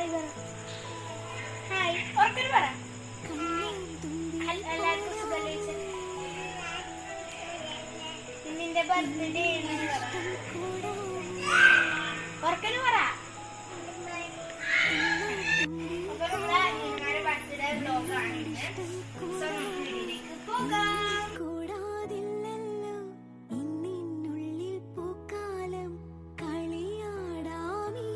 Hi പറ hi ഓർക്കൽ പറ ഹൽ- എല്ലാവർക്കും സുഖമല്ലേ ചോദിച്ചേ? നിന്റെ ബർത്ത്ഡേ ഓർക്കൽ പറ അപ്പൊ നമ്മളെ അനിയന്മാരെ ബർത്ത്ഡേ വ്ലോഗാണ് സോ നമുക്ക് വീഡിയോയിലേക്ക് പോകാം കൂടാതില്ലല്ലോ ഇന്നിനുള്ളിൽ പൂക്കാലം കളിയാടാമീ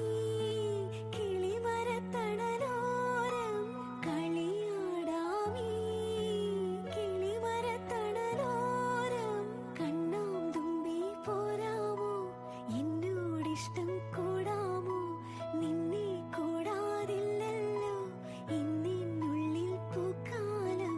കിളിമരത്തണലോരം കളിയാടാമീ കിളിമരത്തണലോരം കണ്ണാം തുമ്പി പോരാമോ എന്നോടിഷ്ടം കൂടാമോ നിന്നെ കൂടാതില്ലല്ലോ ഇന്നിനുള്ളിൽ പൂക്കാലം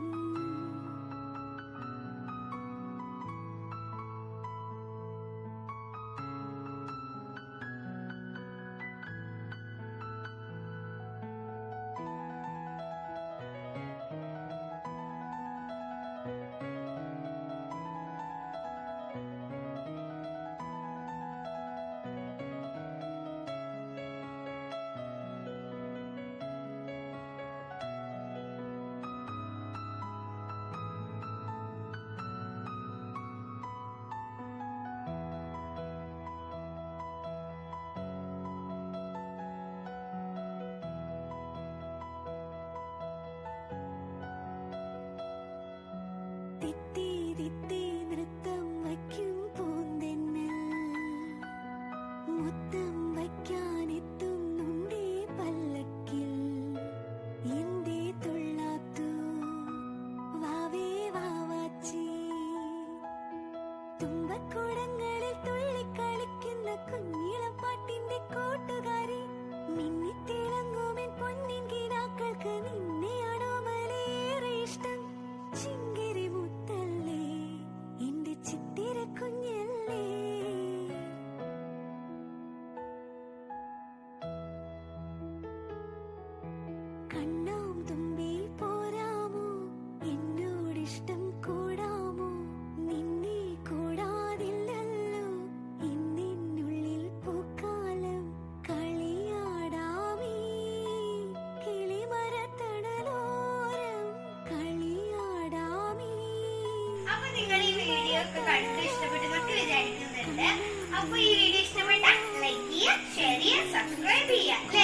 തിത്തി തിത്തി നൃത്തം വയ്ക്കും പൂന്തെന്നൽ മുത്തം വയ്ക്കാനെത്തുന്നുണ്ടേ പല്ലക്കിൽ എന്തേ തുള്ളാത്തു വാവേ വാവാച്ചി തുമ്പക്കുടങ്ങളിൽ തുള്ളിക്കളിക്കുന്ന കുഞ്ഞിളപ്പാട്ടിന്റെ കൂട്ടുകാരി മിന്നിത്തിളങ്ങുമെൻ പൊന്നിൻ കിനാക്കൾക്ക് നിന്നെയാണോ മലേറെ ഇഷ്ടം ചിങ്കിരി മുത്തല്ലേ എന്റെ ചിത്തിര കുഞ്ഞല്ലേ കണ്ണാം തുമ്പി പോരാമോ എന്നോടിഷ്ടം കൂടാമോ നിന്നെ കൂടാതില്ലല്ലോ ഇന്നിനുള്ളിൽ പൂക്കാലം കളിയാടാമീ കിളിമരത്തണലോരം കളിയാടാമീ അപ്പൊ നിങ്ങൾ ഈ വീഡിയോ ഒക്കെ കണ്ട് ഇഷ്ടപ്പെട്ടെന്നൊക്കെ വിചാരിക്കുന്നുണ്ട് അപ്പൊ ഈ വീഡിയോ ഇഷ്ടപ്പെട്ട ലൈക്ക് ചെയ്യുക ഷെയർ ചെയ്യുക സബ്സ്ക്രൈബ് ചെയ്യുക